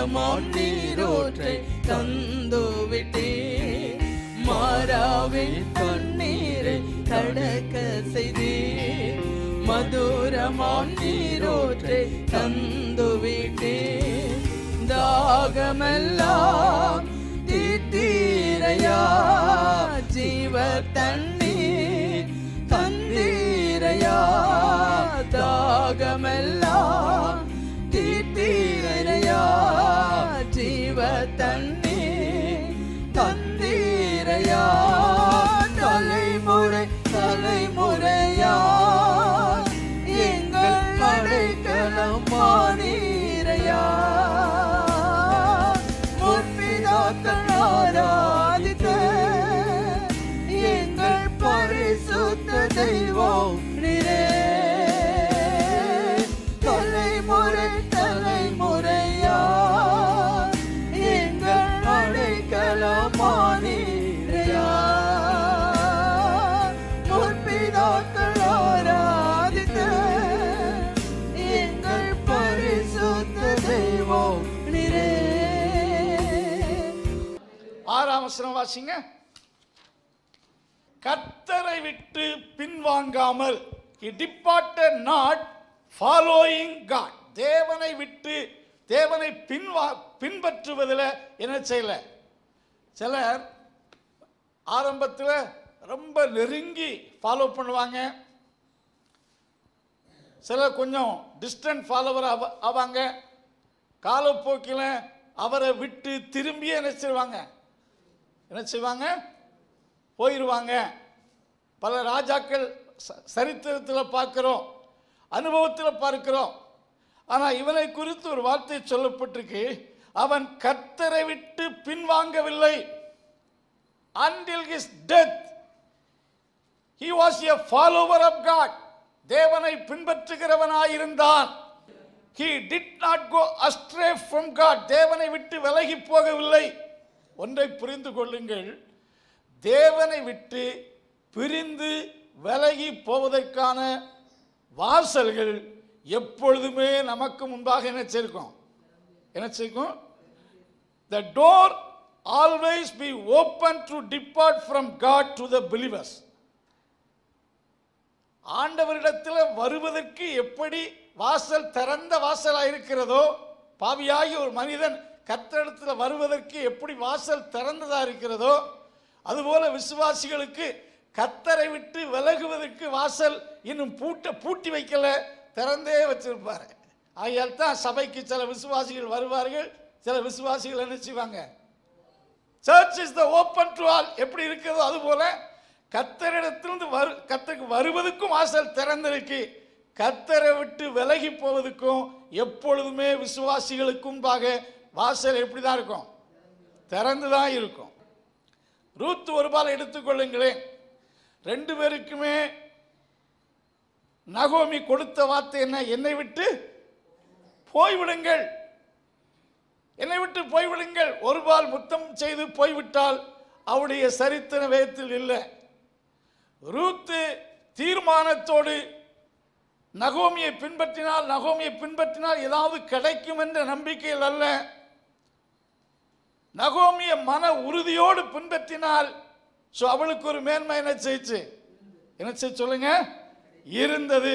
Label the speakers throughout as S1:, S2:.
S1: மதுரமாம் நீரோற்றை தந்து விட்டீர் மாறாவின் தண்ணீரை கடக்க செய்தீர் மதுரமாம் நீரோற்றை தந்து விட்டீர் தாகமெல்லாம் தீர்த்தீரையா ஜீவ தண்ணீர் தந்தீரையா தாகமெல்லாம் தீர்த்தீரையா ஜீவ தண்ணீர் தந்தீரையா தலைமுறை தலைமுறையா எங்கள் அடைக்கலம் மானீரையா முற்பிதாக்கள் ஆராதித்த எங்கள் பரிசுத்த தெய்வம் நீரே தலைமுறை தலைமுறையா எங்கள் அடைக்கலமானீரையா முற்பிதாக்கள் ஆராதித்த எங்கள் பரிசுத்த தெய்வம் நீரே
S2: ஆறாம் வசனம் வாசிங்க கர்த்தரை விட்டு பின்வாங்காமல் he departed not following God தேவனை விட்டு தேவனை பின்வா பின்பற்றுவதில் என்ன செய்யல சிலர் ஆரம்பத்தில் ரொம்ப நெருங்கி ஃபாலோ பண்ணுவாங்க சிலர் கொஞ்சம் டிஸ்டன்ட் ஃபாலோவர் ஆவாங்க காலப்போக்கில் அவரை விட்டு திரும்பி என்ன செய்வாங்க என்ன செய்வாங்க போயிடுவாங்க பல ராஜாக்கள் ச- சரித்திரத்தில் பார்க்கிறோம் அனுபவத்தில் பார்க்கிறோம் ஆனால் இவனை குறித்து ஒரு வார்த்தை சொல்லப்பட்டிருக்கு அவன் கர்த்தரை விட்டு பின்வாங்கவில்லை until his death he was a follower of god தேவனை பின்பற்றுகிறவனாயிருந்தான் he did not go astray from god தேவனை விட்டு விலகி போகவில்லை ஒன்றை புரிந்து கொள்ளுங்கள் தேவனை விட்டு பிரிந்து விலகி போவதற்கான வாசல்கள் எப்பொழுதுமே நமக்கு முன்பாக என்ன செய்யும் என்ன செய்யும் the door always be open to depart from God to the believers. ஆண்டவரிடத்தில் வருவதற்கு எப்படி வாசல் திறந்த வாசலாக இருக்கிறதோ பாவியாகி ஒரு மனிதன் கத்தரிடத்தில் வருவதற்கு எப்படி வாசல் திறந்ததா இருக்கிறதோ அதுபோல விசுவாசிகளுக்கு கத்தரை விட்டு விலகுவதற்கு வாசல் இன்னும் பூட்ட பூட்டி வைக்கல திறந்தே வச்சிருப்பாரு ஆகையால் தான் சபைக்கு சில விசுவாசிகள் வருவார்கள் சில விசுவாசிகள் என்ன செய்வாங்க church is the open to all எப்படி இருக்கிறதோ அதுபோல கத்தரிடத்திலிருந்து வரு கத்தருக்கு வருவதற்கும் வாசல் திறந்திருக்கு கத்தரை விட்டு விலகி போவதற்கும் எப்பொழுதுமே விசுவாசிகளுக்கும் பாக வாசல் எப்படி தான் இருக்கும் திறந்து தான் இருக்கும் ரூத் ஒரு பால் எடுத்துக்கொள்ளுங்களேன் ரெண்டு பேருக்குமே நகோமி கொடுத்த வார்த்தை என்ன என்னை விட்டு போய்விடுங்கள் என்னை விட்டு போய்விடுங்கள் ஒருபால் முத்தம் செய்து போய்விட்டால் அவருடைய சரித்திர வேதத்தில் இல்லை ரூத்து தீர்மானத்தோடு நகோமியை பின்பற்றினால் நகோமியை பின்பற்றினால் ஏதாவது கிடைக்கும் என்ற நம்பிக்கையில் அல்ல நகோமியை மன உறுதியோடு பின்பற்றினால் ஸோ அவளுக்கு ஒரு மேன்மை என்ன செய்ச்சு என்ன செய்ய சொல்லுங்க இருந்தது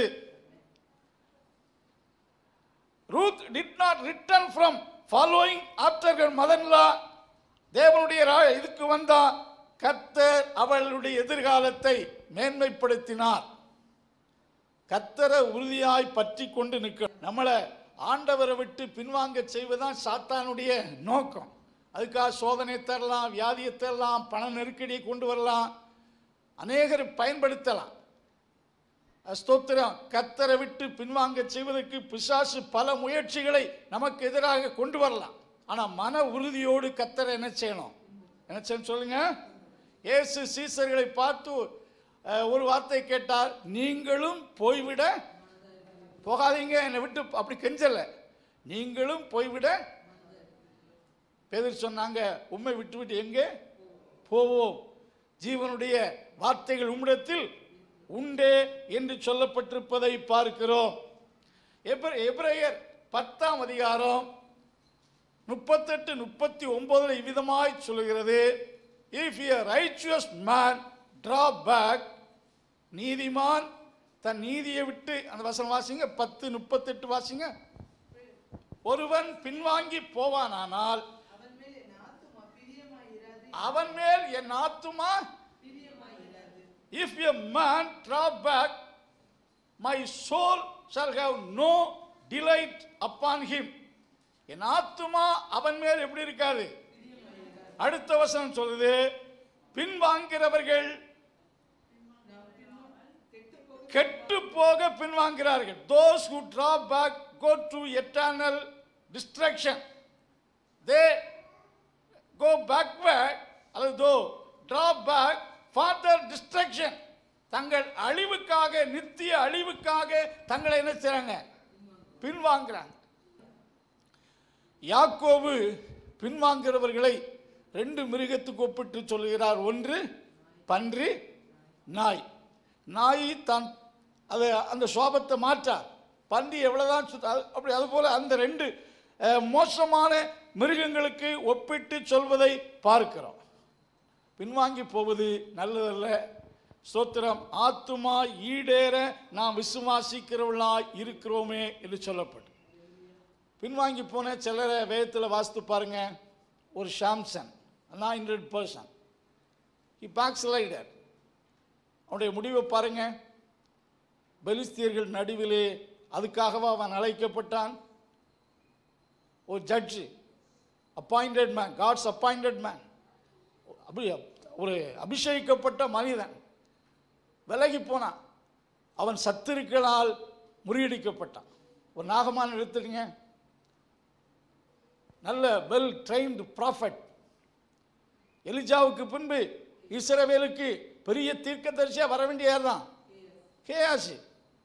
S2: Ruth did not return from following after her மதன்லா தேவனுடைய ரா- இதுக்கு வந்தா கர்த்தர் அவளுடைய எதிர்காலத்தை மேன்மைப்படுத்தினார் கத்தரை உறுதியாய் பற்றி கொண்டு நிற்க நம்மளை ஆண்டவரை விட்டு பின்வாங்க செய்வதுதான் சாத்தானுடைய நோக்கம் அதுக்காக சோதனை தரலாம் வியாதியை தரலாம் பண நெருக்கடியை கொண்டு வரலாம் அநேகர் பயன்படுத்தலாம் ஸ்தோத்திரம் கத்தரை விட்டு பின்வாங்க செய்வதற்கு பிசாசு பல முயற்சிகளை நமக்கு எதிராக கொண்டு வரலாம் ஆனால் மன உறுதியோடு கத்தரை என்ன செய்யணும் என்ன செய்யணும் சொல்லுங்க இயேசு சீசர்களை பார்த்து அஹ், ஒரு வார்த்தை கேட்டார் நீங்களும் போய்விட போகாதீங்க என்னை விட்டு அப்படி கெஞ்சல நீங்களும் போய்விட பேதர் சொன்னாங்க உம்மை விட்டு விட்டு எங்கே போவோம் ஜீவனுடைய வார்த்தைகள் உம்மிடத்தில் உண்டே என்று சொல்லப்பட்டிருப்பதை பார்க்கிறோம் எப்ர- எபிரேயர் பத்தாம் அதிகாரம் முப்பத்தெட்டு முப்பத்தி ஒன்பதுல இவ்விதமாய் சொல்லுகிறது if a righteous man draw back நீதிமான் தன் நீதியை விட்டு அந்த வசனம் வாசிங்க பத்து முப்பத்தெட்டு வாசிங்க ஒருவன் பின்வாங்கி போவானானால் அவன் மேல் என் ஆத்துமா if a man draw back my soul shall have no delight upon him என் ஆத்துமா அவன் மேல் எப்படி இருக்காது அடுத்த வசனம் சொல்லுது பின்வாங்கிறவர்கள் கெட்டு போக பின்வாங்கிறார்கள் those who draw back go to eternal destruction they go backward அல்லது தோ draw back further destruction தங்கள் அழிவுக்காக நித்திய அழிவுக்காக தங்களை என்ன செய்றாங்க பின்வாங்குறாங்க யாக்கோபு பின்வாங்கிறவர்களை ரெண்டு மிருகத்துக்கு ஒப்பிட்டு சொல்லுகிறார் ஒன்று பன்றி நாய் நாய் தான் அது அந்த சோபத்தை மாற்றார் பன்றி எவ்வளவுதான் சுத்த- அது- அப்படி அதுபோல அந்த ரெண்டு அஹ், மோசமான மிருகங்களுக்கு ஒப்பிட்டு சொல்வதை பார்க்கிறோம் பின்வாங்கி போவது நல்லதல்ல ஸ்தோத்திரம் ஆத்துமா ஈடேற நாம் விசுவாசிக்கிறவர்களாய் இருக்கிறோமே என்று சொல்லப்படும் பின்வாங்கி போன சிலரை வேதத்தில் வாசித்து பாருங்க ஒரு Samson hundred person he backslider அவனுடைய முடிவை பாருங்க பெலிஸ்தியர்கள் நடுவிலே அதுக்காகவா அவன் அழைக்கப்பட்டான் ஒரு judge appointed man God's appointed man அபி ஒரு அபிஷேகிக்கப்பட்ட மனிதன் விலகி போனான் அவன் சத்துருக்களால் முறியடிக்கப்பட்டான் ஒரு நாகமான எடுத்துடுங்க நல்ல வெல் ட்ரைன்டு ப்ராஃபட் எலிஜாவுக்கு பின்பு இஸ்ரவேலுக்கு பெரிய தீர்க்கதரிசியா வர வேண்டிய தான் Gehazi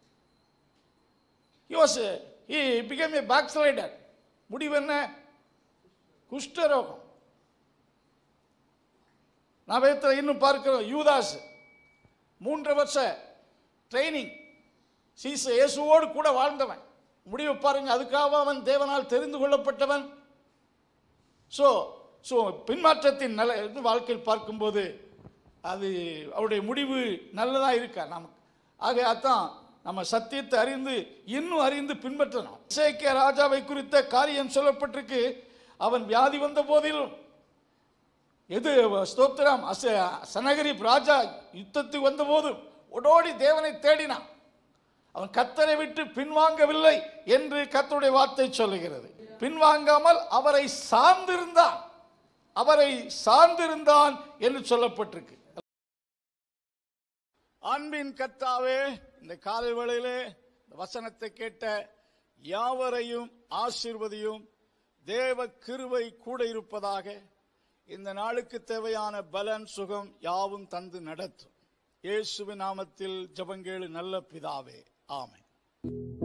S2: he was a- he became a backslider முடிவு என்ன குஷ்டரோகம் நான் வேதத்தில் இன்னும் பார்க்கிறோம் யூதாஸ் மூன்று வருஷ ட்ரைனிங் சீச இயேசுவோடு கூட வாழ்ந்தவன் முடிவு பாருங்க அதுக்காக அவன் தேவனால் தெரிந்து கொள்ளப்பட்டவன் ஸோ ஸோ பின்மாற்றத்தின் நல்ல இது வாழ்க்கையில் பார்க்கும்போது அது அவருடைய முடிவு நல்லதாக இருக்கா நமக்கு ஆக அதான் நம்ம சத்தியத்தை அறிந்து இன்னும் அறிந்து பின்பற்றணும் இசைக்கிய ராஜாவை குறித்த காரியம் சொல்லப்பட்டிருக்கு அவன் வியாதி வந்த போதிலும் எது ஸ்தோத்திரம் அச சனகரிப் ராஜா யுத்தத்துக்கு வந்தபோதும் ஓடோடி தேவனை தேடினான் அவன் கத்தரை விட்டு பின்வாங்கவில்லை என்று கர்த்தருடைய வார்த்தை சொல்லுகிறது பின்வாங்காமல் அவரை சார்ந்திருந்தான் அவரை சார்ந்திருந்தான் என்று சொல்லப்பட்டிருக்கு அன்பின் கர்த்தாவே இந்த காலை வேளையிலே இந்த வசனத்தை கேட்ட யாவரையும் ஆசீர்வதியும் தேவ கிருபை கூட இருப்பதாக இந்த நாளுக்கு தேவையான பலன் சுகம் யாவும் தந்து நடத்தும் இயேசுவின் நாமத்தில் ஜெபங்கேளு நல்ல பிதாவே ஆமென்